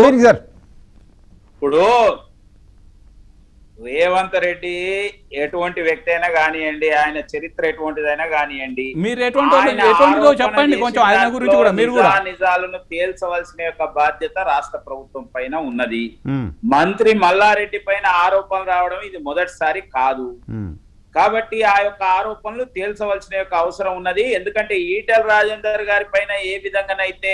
దేనికి సార్ ఇప్పుడు రేవంత్ రెడ్డి ఎటువంటి వ్యక్తి అయినా కానివ్వండి ఆయన చరిత్ర ఎటువంటిదైనా కానివ్వండి మీరు ఎటువంటి వాళ్ళు- ఆయన ఎటువంటిదో ఆరోపణ చెప్పండి చేసిన కొంచెం ఆయన గురించి కూడా మీరు కూడా నిజా- నిజాలను తేల్చవలసిన యొక్క బాధ్యత రాష్ట్ర ప్రభుత్వం పైన ఉన్నది ఉమ్, మంత్రి మల్లారెడ్డి పైన ఆరోపణలు రావడం ఇది మొదటిసారి కాదు ఉమ్, కాబట్టి ఆ యొక్క ఆరోపణలు తేల్చవలసిన యొక్క అవసరం ఉన్నది ఎందుకంటే ఈటెల రాజేందర్ గారి పైన ఏ విధంగానైతే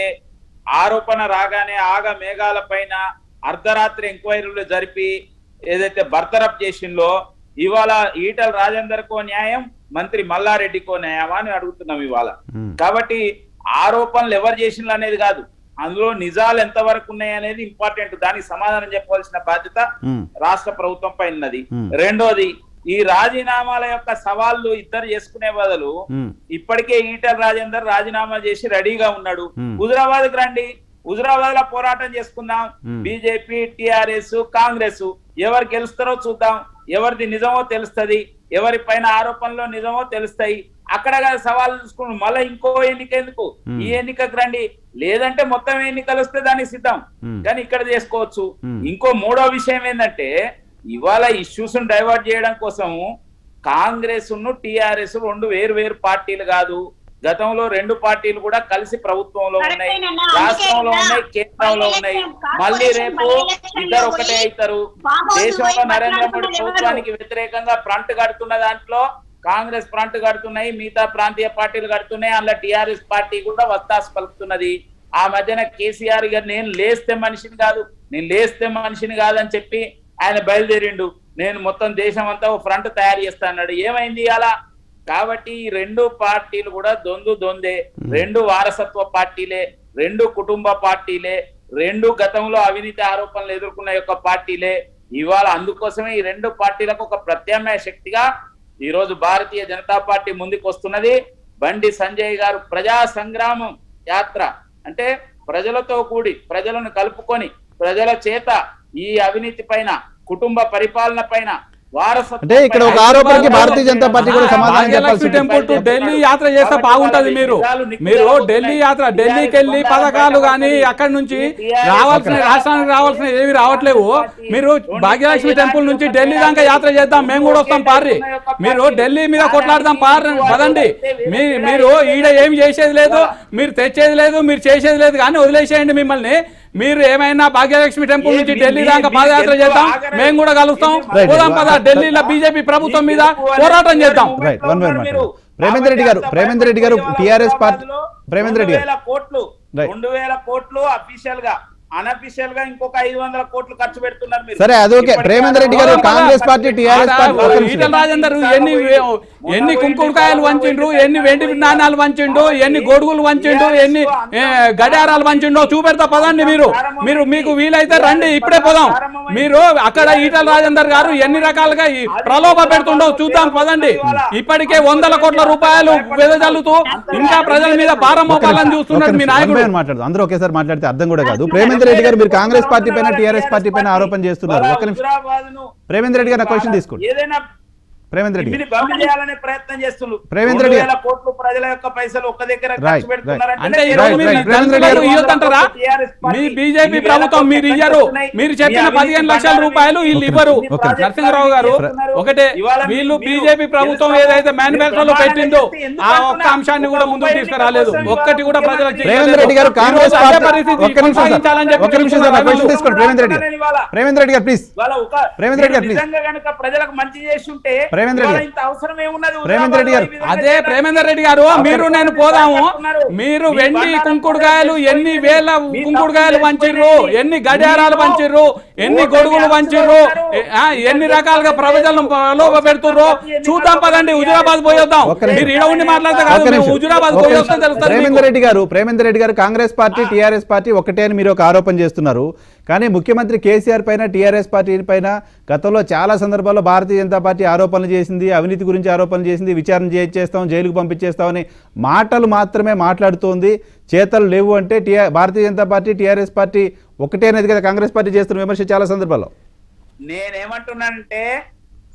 ఆరోపణ రాగానే ఆగ మేఘాల పైన అర్ధరాత్రి ఎంక్వైరీలు జరిపి ఏదైతే బర్తరఫ్ చేసిందో ఇవాళ ఈటెల రాజేందర్ కో న్యాయం మంత్రి మల్లారెడ్డికో న్యాయమా అని అడుగుతున్నాం ఇవాళ ఉమ్. కాబట్టి ఆరోపణలు ఎవరు చేసిండ్రు అనేది కాదు అందులో నిజాలు ఎంతవరకు ఉన్నాయి అనేది ఇంపార్టెంట్ దానికి సమాధానం చెప్పవలసిన బాధ్యత ఉమ్, రాష్ట్ర ప్రభుత్వం పైన ఉన్నది Hmm. రెండోది ఈ రాజీనామాల యొక్క సవాళ్లు ఇద్దరు చేసుకునే బదులు ఉమ్, ఇప్పటికే ఈటల రాజేందర్ రాజీనామా చేసి రెడీగా ఉన్నాడు Hmm. హుజరాబాద్ కి రండి హుజరాబాద్ లో పోరాటం చేసుకుందాం Hmm. బీజేపీ టిఆర్ఎస్ కాంగ్రెస్ ఎవరు గెలుస్తారో చూద్దాం ఎవరిది నిజమో తెలుస్తది ఎవరి పైన ఆరోపణలో నిజమో తెలుస్తాయి అక్కడ కాదు సవాల్ చూసుకుని మళ్ళీ ఇంకో ఎన్నిక ఎందుకు Hmm. ఈ ఎన్నికకు రండి లేదంటే మొత్తం ఎన్నికలు వస్తే దానికి సిద్ధం Hmm. కానీ ఇక్కడ చేసుకోవచ్చు Hmm. ఇంకో మూడో విషయం ఏంటంటే ఇవాళ ఇష్యూస్ డైవర్ట్ చేయడం కోసం కాంగ్రెస్ ను టిఆర్ఎస్ రెండు వేరు వేరు పార్టీలు కాదు గతంలో రెండు పార్టీలు కూడా కలిసి ప్రభుత్వంలో ఉన్నాయి కరెక్టేనన్నా, రాష్ట్రంలో అందుకే ఉన్నాయి కేంద్రంలో బై ఉన్నాయి ఎలక్షన్, మళ్ళీ కార్పొరేషన్ రేపు బై ఎలక్షన్ ఇద్దరు లో ఒకటే పోయి అవుతారు బాగోదు దేశంలో పోయి నరేంద్ర మోడీ మాట్లాడుతున్నది ఎవరు? ప్రభుత్వానికి వ్యతిరేకంగా ఫ్రంట్ కడుతున్న దాంట్లో కాంగ్రెస్ ఫ్రంట్ కడుతున్నాయి మిగతా ప్రాంతీయ పార్టీలు కడుతున్నాయి అందులో టిఆర్ఎస్ పార్టీ కూడా వత్తాసు పలుకుతున్నది ఆ మధ్యన కేసీఆర్ గారు నేను లేస్తే మనిషిని కాదు నేను లేస్తే మనిషిని కాదని చెప్పి ఆయన బయలుదేరిండు నేను మొత్తం దేశం అంతా ఓ ఫ్రంట్ తయారు చేస్తా అన్నాడు ఏమైంది అలా కాబట్టి ఈ రెండు పార్టీలు కూడా దొందు దొందే రెండు వారసత్వ పార్టీలే రెండు కుటుంబ పార్టీలే రెండు గతంలో అవినీతి ఆరోపణలు ఎదుర్కొన్న యొక్క పార్టీలే ఇవాళ అందుకోసమే ఈ రెండు పార్టీలకు ఒక ప్రత్యామ్నాయ శక్తిగా ఈ రోజు భారతీయ జనతా పార్టీ ముందుకు వస్తున్నది బండి సంజయ్ గారు ప్రజా సంగ్రామం యాత్ర అంటే ప్రజలతో కూడి ప్రజలను కలుపుకొని ప్రజల చేత ఈ అవినీతి పైన కుటుంబ పరిపాలన పైన వారసత్వం అంటే ఇక్కడ ఒక పైన- ఆరోపణకి భారతీయ జనతా పార్టీ కూడా సమాధానం భాగ్యలక్ష్మి చెప్పాల్సి టెంపుల్ టు ఢిల్లీ యాత్ర చేస్తే బాగుంటది మీరు మీరు ఢిల్లీ యాత్ర ఢిల్లీకి వెళ్ళి పథకాలు కానీ అక్కడి నుంచి రావాల్సిన రాష్ట్రానికి రావాల్సిన ఏవి రావట్లేవు మీరు భాగ్యలక్ష్మి టెంపుల్ నుంచి ఢిల్లీ దాకా యాత్ర చేద్దాం మేము కూడా వస్తాం పార్రి మీరు ఢిల్లీ మీద కొట్లాడదాం పార్ పదండి మీ మీరు ఈడ ఏమి చేసేది లేదు మీరు తెచ్చేది లేదు మీరు చేసేది లేదు కానీ వదిలేసేయండి మిమ్మల్ని మీరు ఏమైనా భాగ్యలక్ష్మి టెంపుల్ నుంచి ఢిల్లీ దాకా పాదయాత్ర చేద్దాం మేము కూడా కలుస్తాం Right. పోదాం పద ఢిల్లీలో బీజేపీ ప్రభుత్వం మీద పోరాటం చేద్దాం Right. One by one మాట్లాడండి. ప్రేమేందర్ రెడ్డి గారు, ప్రేమేందర్ రెడ్డి గారు, TRS పార్టీ- ప్రేమేందర్ రెడ్డి గారు. రెండు వేల కోట్లు Right. రెండు వేల కోట్లు అఫీషియల్ గా అనఫీషియల్ గా ఇంకొక ఐదు వందల కోట్లు ఖర్చు పెడుతున్నారు మీరు సరే, అది ఓకే. ఇప్పటికే ప్రేమేందర్ రెడ్డి గారు, పోదాం పద. కాంగ్రెస్ పార్టీ, TRS పార్టీ, ఆడ ఒక్క నిమిషం. ఈటల రాజేందర్ ఎన్ని ఎన్ని కుంకుడుకాయలు వంచిండ్రు ఎన్ని వెండి నాణాలు వంచిండు ఎన్ని గొడుగులు వంచిండు ఎన్ని ఏ, గడియారాలు వంచిండో చూపెడతా పదండి మీరు మీరు మీకు వీలైతే రండి ఇప్పుడే పోదాం మీరు అక్కడ ఈటల రాజేందర్ గారు ఎన్ని రకాలుగా ఈ ప్రలోభ పెడుతుండో చూద్దాం పదండి ఇప్పటికే వందల కోట్ల రూపాయలు వెదజల్లుతూ ఇంకా ప్రజల మీద భారం మోపాలని చూస్తున్నాడు మీ నాయకుడు మాట్లాడదు అందరూ ఒకేసారి మాట్లాడితే అర్థం కూడా కాదు ప్రేమేందర్ రెడ్డి గారు మీరు కాంగ్రెస్ పార్టీ పైన టీఆర్ఎస్ పార్టీ పైన ఆరోపణ చేస్తున్నారు ఒక్క నిమిషం హుజరాబాద్ను ప్రేమేందర్ రెడ్డి గారు నా క్వశ్చన్ తీసుకోండి ఏదైనా ప్రేమేందర్ రెడ్డి గారు ఇమిని బంద్ చేయాలనే ప్రయత్నం చేస్తున్నారు ప్రేమేంద్ర రెండు రెడ్డి వేల కోట్లు ప్రజల యొక్క పైసలు ఒక్క దగ్గర Right, ఖర్చు పెడుతున్నారంటే అంటే ఈ మీరు రోజు Right, మీరు right. దళితులకు Right, right. ఇవ్వద్దంటారా మీ బీజేపీ ప్రభుత్వం మీరు ఇయ్యరు మీరు చెప్పిన పదిహేను లక్షల రూపాయలు వీళ్ళు ఇవ్వరు Okay. నరసింహరావు గారు ఒకటే వీళ్ళు బీజేపీ ప్రభుత్వం ఏదైతే మేనిఫెస్టోలో పెట్టిందో ఆ ఒక్క అంశాన్ని కూడా ముందుకు తీసుకురాలేదు ఒక్కటి కూడా ప్రజలకు రేవంత్ రెడ్డి గారు కాంగ్రెస్ ఈ రోజు అదే పార్టీ పరిస్థితి ఒక్క నిమిషం సార్ కొనసాగించాలని చెప్పి ఒక్క నిమిషం సార్ నా క్వశ్చన్ తీసుకోండి రేవంత్ రెడ్డి గారు రేవంత్ రెడ్డి గారు ప్లీజ్ ఇవాళ ఒక రేవంత్ రెడ్డి గారు, మీరు please. నిజంగా గనుక ప్రజలకు మంచి చేసి ఉంటే రేవంత్ రెడ్డి ఇవాళ గారు. ఇంత అవసరం ఏమున్నది రేవంత్ రెడ్డి గారు. హుజరాబాద్లో ఈ విధంగా అదే చేయడానికి? ప్రేమేందర్ రెడ్డి గారు మీరు నేను పోదాము మీరు వెండి కుంకుడుకాయలు ఎన్ని వేల కుంకుడుకాయలు వంచిర్రు ఎన్ని గడియారాలు వంచిర్రు ఎన్ని గొడుగులు వంచిర్రు ఎ- ఆ, ఎన్ని రకాలుగా ప్రజలను లోప పెడుతుర్రు చూద్దాం పదండి హుజురాబాద్ పోయొద్దాం ఒక్క నిమిషం. మీరు ఈడ ఉండి మాట్లాడితే ఒక్క కాదు మేము నిమిషం. హుజురాబాద్ ఒక్క పోయి నిమిషం. వస్తాం తెలుస్తుంది రేవంత్ మీకు. రెడ్డి గారు రేవంత్ రెడ్డి గారు కాంగ్రెస్ పార్టీ టీఆర్ఎస్ పార్టీ ఒకటే అని మీరు ఒక ఆరోపణ చేస్తున్నారు కానీ ముఖ్యమంత్రి కేసీఆర్ పైన టీఆర్ఎస్ పార్టీ పైన గతంలో చాలా సందర్భాల్లో భారతీయ జనతా పార్టీ ఆరోపణలు చేసింది అవినీతి గురించి ఆరోపణలు చేసింది విచారణ చే- చేస్తాం జైలుకు పంపించేస్తామని మాటలు మాత్రమే మాట్లాడుతోంది చేతలు లేవు అంటే TR Bharatiya Janata party TRS party ఒకటే అనేది కదా కాంగ్రెస్ పార్టీ చేస్తున్న విమర్శ చాలా సందర్భాల్లో నేనేమంటున్నానంటే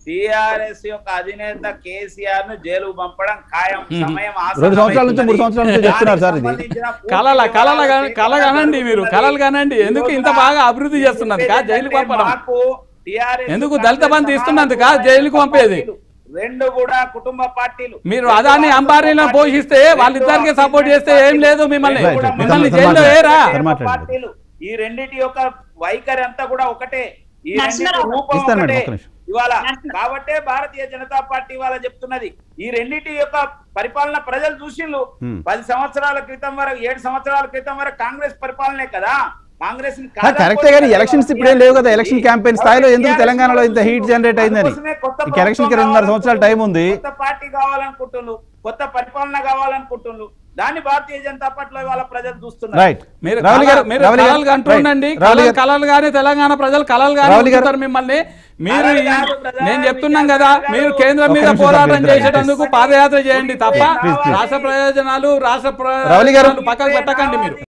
టిఆర్ఎస్ యొక్క అధినేత కేసీఆర్ ను జైలుకు పంపడం ఖాయం సమయం రెండు సంవత్సరాల నుంచి, మూడు సంవత్సరాల నుంచి చెప్తున్నారు సార్ ఇది. కలల కలల కల కనండి మీరు కలలు కనండి ఎందుకు ఇంత బాగా అభివృద్ధి చేస్తున్నది కా జైలుకు పంపడం ఎందుకు దళిత బంధు ఇస్తున్నందుకా జైలుకు పంపేది? రెండు కూడా కుటుంబ పార్టీలు మీరు అదాని అంబానీలను పోషిస్తే వాళ్ళిద్దరికి సపోర్ట్ చేస్తే ఏం లేదు మిమ్మల్ని Right, right. మిమ్మల్ని సార్ జైల్లో మాట్లాడండి. ఏరా సార్ మాట్లాడండి. పార్టీలు ఈ రెండిటి యొక్క వైఖరి అంతా కూడా ఒకటే ఈ రెండిటి నరసింహారావు. రూపం ఇస్తాను మేడం, ఒకటే ఒక్క నిమిషం. ఇవాళ నరసింహ- కాబట్టే భారతీయ జనతా పార్టీ ఇవాళ చెప్తున్నది ఈ రెండిటి యొక్క పరిపాలన ప్రజలు చూసిండ్రు Hmm. పది సంవత్సరాల క్రితం వరకు ఏడు సంవత్సరాల క్రితం వరకు కాంగ్రెస్ పరిపాలనే కదా కాంగ్రెస్ ని ఆ, కరెక్టే కానీ ఎలక్షన్స్ ఇప్పుడేం లేవు కదా ఎలక్షన్ క్యాంపెయిన్ స్థాయిలో ఎందుకు తెలంగాణలో ఇంత హీట్ జనరేట్ అయిందని ఇక ఎలక్షన్ కి రెండున్నర సంవత్సరాల టైం ఉంది కొత్త పార్టీ కావాలనుకుంటున్నారు కొత్త పరిపాలన కావాలనుకుంటున్నారు దాన్ని భారతీయ జనతా పార్టీలో ఇవాళ ప్రజలు చూస్తున్నారు రైట్ మీరు రావులి గారు కలలు- మీరు రావులి గారు, కలలు అంటుండండి రైట్. రావులి కలలు గారు కలలు కానీ తెలంగాణ ప్రజలు కలలు కానీ రావులి గారు. ఉంచుతారు మిమ్మల్ని మీరు కలలు ఈ- కాదు ప్రజా నేను చెప్తున్నాం విద్యార్థి కదా గారు. మీరు కేంద్రం ఒక్క మీద నిమిషం పోరాటం సార్, చేసేటందుకు పాదయాత్ర చేయండి తప్ప Please, please. రాష్ట్ర ప్రయోజనాలు రాష్ట్ర రావులి గారు. ప్రయోజనాలు పక్కకు పెట్టకండి మీరు